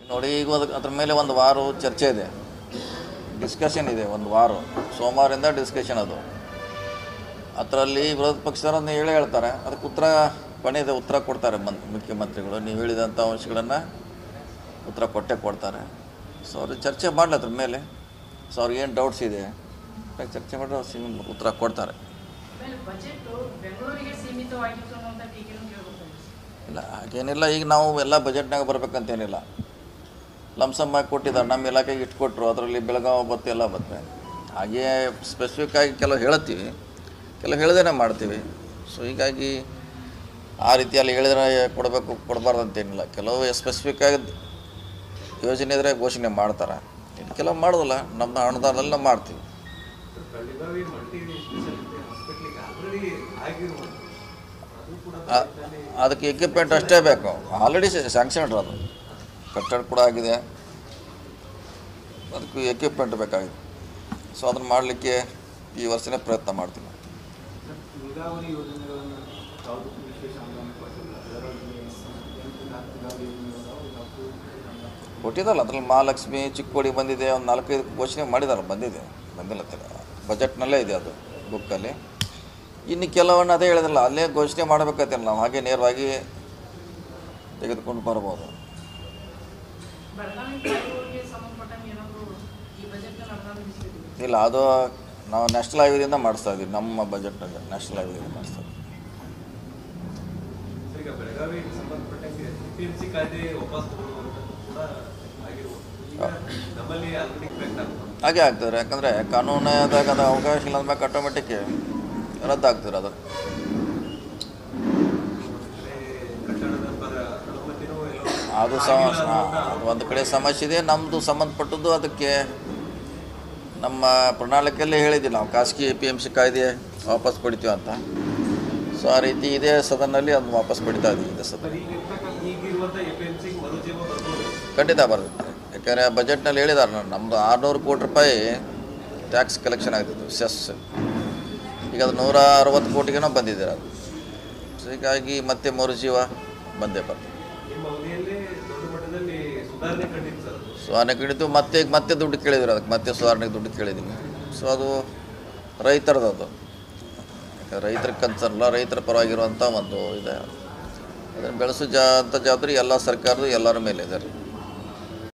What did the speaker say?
ನೋಡಿ ಈಗ ಅದಕ್ಕೆ ಅದ್ರ ಮೇಲೆ ಒಂದು ವಾರ ಚರ್ಚೆ ಇದೆ ಡಿಸ್ಕಷನ್ ಇದೆ ಒಂದು ವಾರ ಸೋಮವಾರದಿಂದ ಡಿಸ್ಕಷನ್ ಅದು ಅದರಲ್ಲಿ ವಿರೋಧ ಪಕ್ಷದವರನ್ನು ಹೇಳೇ ಹೇಳ್ತಾರೆ ಅದಕ್ಕೆ ಉತ್ತರ ಕೊನೆಯದ ಉತ್ತರ ಕೊಡ್ತಾರೆ ಮನ್ ಮುಖ್ಯಮಂತ್ರಿಗಳು ನೀವು ಹೇಳಿದಂಥ ಅಂಶಗಳನ್ನು ಉತ್ತರ ಕೊಟ್ಟೆ ಕೊಡ್ತಾರೆ ಸೊ ಅವ್ರಿಗೆ ಚರ್ಚೆ ಮಾಡಲಿ ಅದ್ರ ಮೇಲೆ ಸೊ ಅವ್ರಿಗೆ ಏನು ಡೌಟ್ಸ್ ಇದೆ ಅದ್ರಾಗ ಚರ್ಚೆ ಮಾಡಿ ಅವ್ರು ಸಿಮ್- ಉತ್ತರ ಕೊಡ್ತಾರೆ ಆಮೇಲೆ ಬಜೆಟ್ ಬೆಂಗಳೂರಿಗೆ ಸೀಮಿತವಾಗಿತ್ತು ಅನ್ನುವಂಥ ಟೀಕೆನೂ ಕೇಳ್ಬೋದು ಇಲ್ಲ ಹಾಗೇನಿಲ್ಲ ಈಗ ನಾವು ಎಲ್ಲ ಬಜೆಟ್ನಾಗ ಬರ್ಬೇಕಂತೇನಿಲ್ಲ ಲಂಸಮ್ ಆಗಿ ಕೊಟ್ಟಿದ್ದಾರೆ ನಮ್ಮ ಇಲಾಖೆಗೆ ಇಟ್ಟು ಕೊಟ್ಟರು ಅದರಲ್ಲಿ ಬೆಳಗಾವಿ ಬತ್ತೆ ಎಲ್ಲ ಬತ್ತೆ ಹಾಗೇ ಸ್ಪೆಸಿಫಿಕ್ ಆಗಿ ಕೆಲವು ಹೇಳ್ತೀವಿ ಕೆಲವು ಹೇಳ್ದೇನೆ ಮಾಡ್ತೀವಿ ಸೊ ಹೀಗಾಗಿ ಆ ರೀತಿಯಲ್ಲಿ ಹೇಳಿದ್ರೆ ಕೊಡಬೇಕು ಕೊಡಬಾರ್ದು ಅಂತೇನಿಲ್ಲ ಕೆಲವು ಸ್ಪೆಸಿಫಿಕ್ ಆಗಿ ಯೋಜನೆ ಇದ್ರೆ ಘೋಷಣೆ ಮಾಡ್ತಾರೆ ಇನ್ನು ಕೆಲವು ಮಾಡೋದಿಲ್ಲ ನಮ್ಮ ಅನುದಾನದಲ್ಲಿ ನಾವು ಮಾಡ್ತೀವಿ ಬೆಳಗಾವಿ ಮಲ್ಟಿ ಸ್ಪೆಷಾಲಿಟಿ ಹಾಸ್ಪಿಟ್ಲಿಗೆ ಆಲ್ರೆಡಿ ಆಗಿರುವುದು ಅದು ಕೂಡ ಆ- ಅದಕ್ಕೆ ಎಕ್ವಿಪ್ಮೆಂಟ್ ಅಷ್ಟೇ ಬೇಕು ಆಲ್ರೆಡಿ ಸ್ಯಾಂಕ್ಷನ್ ಅದು ಕಟ್ಟಡ ಕೂಡ ಆಗಿದೆ ಅದಕ್ಕೆ ಎಕ್ವಿಪ್ಮೆಂಟ್ ಬೇಕಾಗಿದೆ ಸೊ ಅದನ್ನು ಮಾಡಲಿಕ್ಕೆ ಈ ವರ್ಷನೇ ಪ್ರಯತ್ನ ಮಾಡ್ತೀವಿ ನೀರಾವರಿ ಯೋಜನೆಗಳನ್ನು ಯಾವುದಕ್ಕೂ ವಿಶೇಷ ಅನುದಾನ ಕೊಟ್ಟಿಲ್ಲ ಅದರಲ್ಲಿ ಎಂಟು ನಾಲ್ಕು ನೀರಾವರಿ ಯೋಜನೆಗಳು ನಾಲ್ಕು ಕೊಟ್ಟಿದ್ದಲ್ಲ ಅದ್ರಲ್ಲಿ ಮಹಾಲಕ್ಷ್ಮಿ ಚಿಕ್ಕೋಡಿ ಬಂದಿದೆ ಒಂದು ನಾಲ್ಕೈದು ಘೋಷಣೆ ಮಾಡಿದಾರೆ ಬಂದಿದೆ ಬಂದಿಲ್ಲ ಬಜೆಟ್ನಲ್ಲೇ ಇದೆ ಅದು ಬುಕ್ಕಲ್ಲಿ ಇನ್ನು ಕೆಲವನ್ನ ಅದೇ ಹೇಳಿದ್ರಲ್ಲ ಅಲ್ಲೇ ಘೋಷಣೆ ಮಾಡಬೇಕಂತಿಲ್ಲ ನಾವು ಹಾಗೆ ನೇರವಾಗಿ ತೆಗೆದುಕೊಂಡು ಬರ್ಬೋದು ಬೆಳಗಾವಿ ಬೆಂಗಳೂರಿಗೆ ಸಂಬಂಧಪಟ್ಟಂಗೆ ಏನಾದರೂ ಈ ಬಜೆಟ್ನಲ್ಲಿ ಅನುದಾನ ಮೀಸಲಿಟ್ಟಿದೆ ಇಲ್ಲ ಅದು ನಾವು ನ್ಯಾಷನಲ್ ಹೈವೇದಿಂದ ಮಾಡಿಸ್ತಾ ಇದ್ದೀವಿ ನಮ್ಮ ಬಜೆಟ್ನಲ್ಲಿ ನ್ಯಾಷನಲ್ ಹೈವೇದಿಂದ ಮಾಡಿಸ್ತಾ ಇದ್ದೀವಿ ಈಗ ಬೆಳಗಾವಿಗೆ ಸಂಬಂಧಪಟ್ಟಂಗೆ ಪಿ ಎಂ ಸಿ ಕಾಯ್ದೆ ವಾಪಸ್ ತಗೊಳ್ಳುವಂಥದ್ದು ಕೂಡ ಆಗಿರ್ಬೋದು ಈಗ ನಮ್ಮಲ್ಲಿ ಆಲ್ರೆಡಿ ಇಫೆಕ್ಟ್ ಆಗ್ತದೆ ಹಾಗೆ ಆಗ್ತದೆ ಯಾಕಂದರೆ ಕಾನೂನಾದಾಗ ಅದು ಅವಕಾಶ ಇಲ್ಲ ಅಂದ್ಮೇಲೆ ಆಟೋಮೆಟಿಕ್ ರದ್ದಾಗ್ತದೆ ಅದು ಅಂದ್ರೆ ಕಟ್ಟಡದ ಪರ ಅನುಮತಿನೂ ಎಲ್ಲೋ ಅದು ಸಮ ಆಗಿಲ್ಲ ಅನ್ನೋದನ್ನ ಅದು ಒಂದು ಕಡೆ ಸಮಸ್ಯೆ ಇದೆ ನಮ್ಮದು ಸಂಬಂಧಪಟ್ಟದ್ದು ಅದಕ್ಕೆ ನಮ್ಮ ಪ್ರಣಾಳಿಕೆಯಲ್ಲೇ ಹೇಳಿದ್ದೀವಿ ನಾವು ಖಾಸಗಿ ಎ ಪಿ ಎಮ್ ಸಿ ಕಾಯ್ದೆ ವಾಪಸ್ ಪಡಿತೀವಿ ಅಂತ ಸೊ ಆ ರೀತಿ ಇದೇ ಸದನಲ್ಲಿ ಅದನ್ನು ವಾಪಸ್ ಪಡಿತಾ ಇದ್ದೀವಿ ಇದೇ ಸದನ ಈಗ ಈಗಿರುವಂಥ ಎ ಪಿ ಎಂ ಸಿ ಮರುಜೀವ ಬರ್ಬೋದು ಖಂಡಿತ ಬರ್ತದೆ ಯಾಕಂದರೆ ಬಜೆಟ್ನಲ್ಲಿ ಹೇಳಿದ್ದಾರೆ ನಾನು ನಮ್ಮದು ಆರುನೂರು ಕೋಟಿ ರೂಪಾಯಿ ಟ್ಯಾಕ್ಸ್ ಕಲೆಕ್ಷನ್ ಆಗ್ತಿತ್ತು ಸೆಸ್ ಈಗ ಅದು ನೂರ ಅರವತ್ತು ಕೋಟಿಗೇನೋ ಬಂದಿದೆ ಅದು ಸೊ ಹೀಗಾಗಿ ಮತ್ತೆ ಮರುಜೀವ ಬಂದೇ ಬರ್ತದೆ ನಿಮ್ಮ ಅವಧಿಯಲ್ಲಿ ದೊಡ್ಡ ಮಟ್ಟದಲ್ಲಿ ಸುಧಾರಣೆ ಕಂಡಿತ್ತು ಸರ್ ಅದು. ಸುಧಾರಣೆ ಕೇಳಿದ್ದು ಮತ್ತೆ ಈಗ ಮತ್ತೆ ದುಡ್ಡು ಕೇಳಿದ್ರು ಅದಕ್ಕೆ ಮತ್ತೆ ಸುಧಾರಣೆಗೆ ದುಡ್ಡು ಕೇಳಿದ್ದೀವಿ ಸೊ ಅದು ರೈತರದ್ದು ಅದು ಯಾಕಂದ್ರೆ ರೈತರ ಕನ್ಸರ್ನ್ ರೈತರ ಪರವಾಗಿರುವಂಥ ಒಂದು ಇದೆ ಅದನ್ನು ಬೆಳೆಸೋ ಜಾ ಅಂತ ಜವಾಬ್ದಾರಿ ಎಲ್ಲ ಸರ್ಕಾರದ ಎಲ್ಲರ ಮೇಲೆ ಇದೆ